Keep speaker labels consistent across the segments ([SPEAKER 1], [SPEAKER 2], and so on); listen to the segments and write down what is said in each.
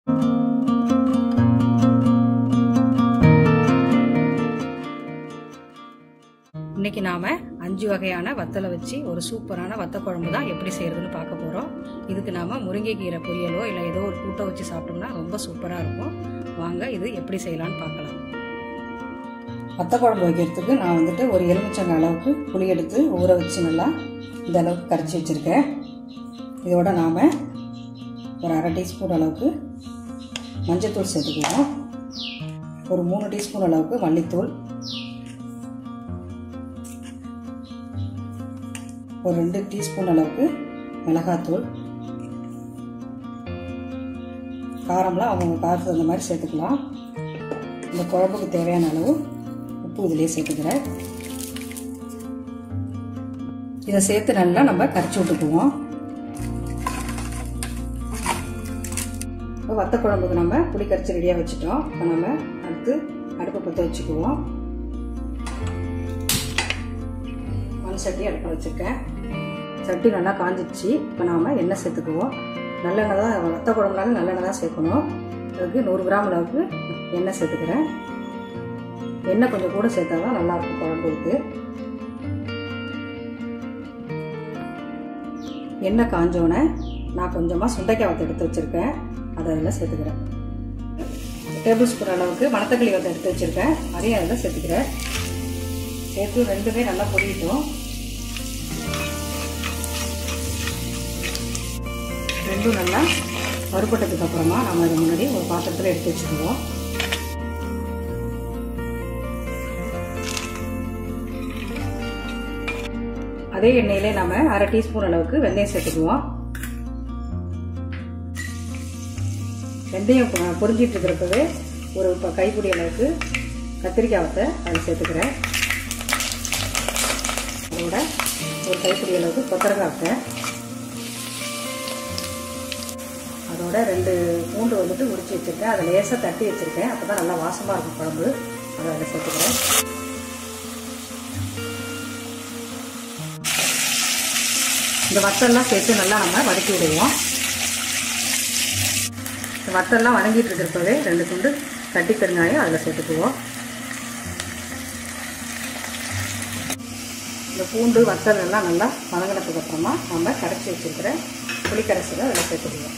[SPEAKER 1] இன்னைக்கு நாம அஞ்சு வகையான வத்தலை வச்சு ஒரு சூப்பரான வத்த குழம்பு தான் எப்படி செய்யறதுன்னு பார்க்க போறோம் இதுக்கு நாம முருங்கைக்கீரை பொரியலோ இல்லை ஏதோ ஒரு கூட்டை வச்சு சாப்பிட்டோம்னா ரொம்ப சூப்பரா இருக்கும் வாங்க இது எப்படி செய்யலாம்னு பார்க்கலாம் வத்த குழம்பு வைக்கிறதுக்கு நான் வந்துட்டு ஒரு எலுமிச்சங்க அளவுக்கு புளி எடுத்து ஊற வச்சு நல்லா இந்த அளவுக்கு கரைச்சி வச்சுருக்கேன் இதோட நாம் ஒரு அரை டீஸ்பூன் அளவுக்கு மஞ்சத்தூள் சேர்த்துக்குவோம் ஒரு மூணு டீஸ்பூன் அளவுக்கு மல்லித்தூள் ஒரு ரெண்டு டீஸ்பூன் அளவுக்கு மிளகாத்தூள் காரம்லாம் அவங்க காரத்துக்கு தகுந்த மாதிரி சேர்த்துக்கலாம் இந்த குழம்புக்கு தேவையான அளவு உப்பு இதிலே சேர்த்துக்கிறேன் இதை சேர்த்து நல்லா நம்ம கரைச்சி விட்டுக்குவோம் இப்போ வத்த குழம்புக்கு நம்ம புளி கரைச்சி ரெடியாக வச்சுட்டோம் இப்போ நம்ம அடுத்து அடுப்பை பற்ற வச்சுக்குவோம் மண் சட்டி அடுப்பில் வச்சுருக்கேன் சட்டி நல்லா காஞ்சிடுச்சு இப்போ நாம் எண்ணெய் சேர்த்துக்குவோம் நல்லெண்ணெய் தான் வத்த குழம்புனாலும் நல்லெண்ணெய் தான் சேர்க்கணும் அதுக்கு நூறு கிராம் அளவுக்கு எண்ணெய் சேர்த்துக்கிறேன் எண்ணெய் கொஞ்சம் கூட சேர்த்தா தான் நல்லாயிருக்கும் குழம்புக்கு எண்ணெய் காஞ்சோடனே நான் கொஞ்சமாக சுண்டைக்காய் வத்தை எடுத்து வச்சுருக்கேன் அதை அதில் சேர்த்துக்கிறேன் டேபிள் ஸ்பூன் அளவுக்கு மணத்தக்காளி வத்தை எடுத்து வச்சுருக்கேன் அதையும் அதில் சேர்த்துக்கிறேன் சேர்த்து ரெண்டுமே நல்லா பொரியட்டும் ரெண்டும் நல்லா வறுபட்டதுக்கு அப்புறமா நம்ம அதை முன்னாடி ஒரு பாத்திரத்தில் எடுத்து வச்சுக்குவோம் அதே எண்ணெயிலே நம்ம அரை டீஸ்பூன் அளவுக்கு வெந்தயம் சேர்த்துக்குவோம் வெந்தயம் பொரிஞ்சிட்டு இருக்கிறப்பவே ஒரு கைப்பிடி அளவுக்கு கத்திரிக்காய் வத்தை அதில் சேர்த்துக்கிறேன் அதோட ஒரு கைப்பிடி அளவுக்கு கொத்தரங்காய் வத்தை அதோட ரெண்டு பூண்டு வந்துட்டு உரிச்சு வச்சுருக்கேன் அதை லேசாக தட்டி வச்சுருக்கேன் அப்போ தான் நல்லா வாசமாக இருக்கும் குழம்பு அதை அதில் சேர்த்துக்கிறேன் இந்த வத்தெல்லாம் சேர்த்து நல்லா நம்ம வதக்கி விடுவோம் இந்த வத்தெல்லாம் வதங்கிட்டு இருக்கிறப்பவே ரெண்டு துண்டு கட்டி பெருங்காயம் அதில் சேர்த்துக்குவோம் இந்த பூண்டு வத்தல் எல்லாம் நல்லா வதங்கினதுக்கு அப்புறமா நம்ம கரைச்சி வச்சுருக்கிற புளிக்கரைசலை அதில் சேர்த்துக்குவோம்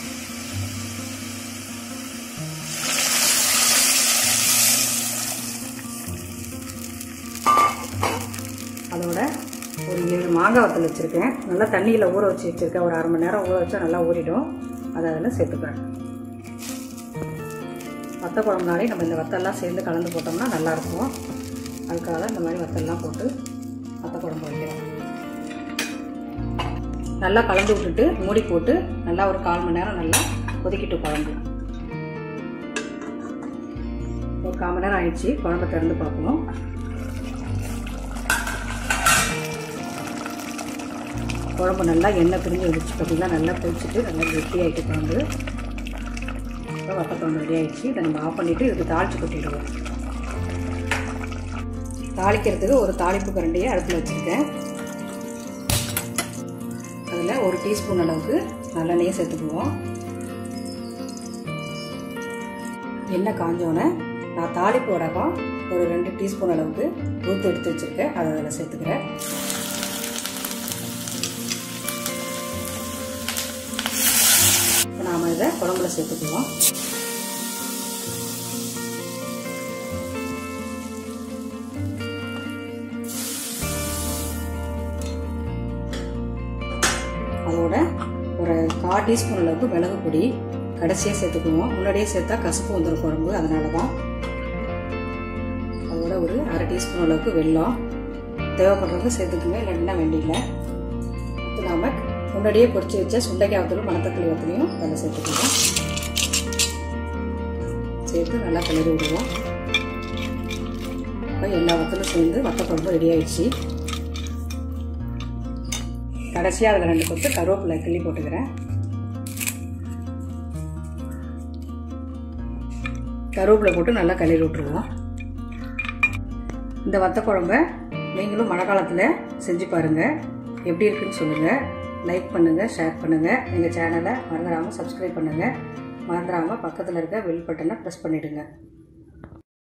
[SPEAKER 1] அதோட ஒரு ஏழு மாங்காய் வத்தல் வச்சுருக்கேன் நல்லா தண்ணியில் ஊற வச்சு வச்சுருக்கேன் ஒரு அரை மணி நேரம் ஊற வச்சா நல்லா ஊறிடும் அதை அதில் சேர்த்துக்கிறேன் வத்த குழம்புனாலே நம்ம இந்த வத்தெல்லாம் சேர்ந்து கலந்து போட்டோம்னா நல்லாயிருக்கும் அதுக்காக தான் இந்த மாதிரி வத்தெல்லாம் போட்டு வத்த குழம்பு வைக்கிறோம் நல்லா கலந்து விட்டுட்டு மூடி போட்டு நல்லா ஒரு கால் மணி நேரம் நல்லா கொதிக்கிட்டு குழம்பு ஒரு கால் மணி நேரம் ஆயிடுச்சு குழம்பு திறந்து பார்க்கணும் குழம்பு நல்லா எண்ணெய் பிரிஞ்சு வந்துச்சு பார்த்திங்கன்னா நல்லா கொதிச்சுட்டு நல்லா கெட்டி ஆகிட்டு குழம்பு இப்போ வத்த குழம்பு ரெடி ஆகிடுச்சு இதை நம்ம ஆஃப் பண்ணிவிட்டு இதுக்கு தாளித்து கொட்டிடுவோம் தாளிக்கிறதுக்கு ஒரு தாளிப்பு கரண்டியை அடுப்பில் வச்சுருக்கேன் அதில் ஒரு டீஸ்பூன் அளவுக்கு நல்லெண்ணெயை சேர்த்துக்குவோம் எண்ணெய் காஞ்சோன்னே நான் தாளிப்பு வடகம் ஒரு ரெண்டு டீஸ்பூன் அளவுக்கு ஊற்று எடுத்து வச்சுருக்கேன் அதை அதில் சேர்த்துக்கிறேன் இப்போ நாம் இதை குழம்புல சேர்த்துக்குவோம் அதோட ஒரு கால் டீஸ்பூன் அளவுக்கு மிளகு பொடி கடைசியாக சேர்த்துக்குவோம் முன்னாடியே சேர்த்தா கசப்பு வந்துடும் குழம்பு அதனால தான் அதோட ஒரு அரை டீஸ்பூன் அளவுக்கு வெல்லம் தேவைப்படுறது சேர்த்துக்குங்க இல்லைன்னா வேண்டியில்லை இப்போ நாம் முன்னாடியே பொரிச்சு வச்ச சுண்டைக்காய் வத்தலும் மணத்தக்காளி வத்தலையும் அதில் சேர்த்துக்குவோம் சேர்த்து நல்லா கிளறி விடுவோம் இப்போ எல்லா வத்தலும் சேர்ந்து வத்த குழம்பு ரெடி ஆயிடுச்சு கடைசியாக அதில் ரெண்டு கொத்து கருவேப்பிலை கிள்ளி போட்டுக்கிறேன் கருவேப்பிலை போட்டு நல்லா கிளறி விட்டுருவோம் இந்த வத்த குழம்ப நீங்களும் மழை காலத்தில் செஞ்சு பாருங்கள் எப்படி இருக்குன்னு சொல்லுங்கள் லைக் பண்ணுங்கள் ஷேர் பண்ணுங்கள் எங்கள் சேனலை மறந்துடாமல் சப்ஸ்கிரைப் பண்ணுங்கள் மறந்துடாமல் பக்கத்தில் இருக்க பெல் பட்டனை ப்ரெஸ் பண்ணிவிடுங்க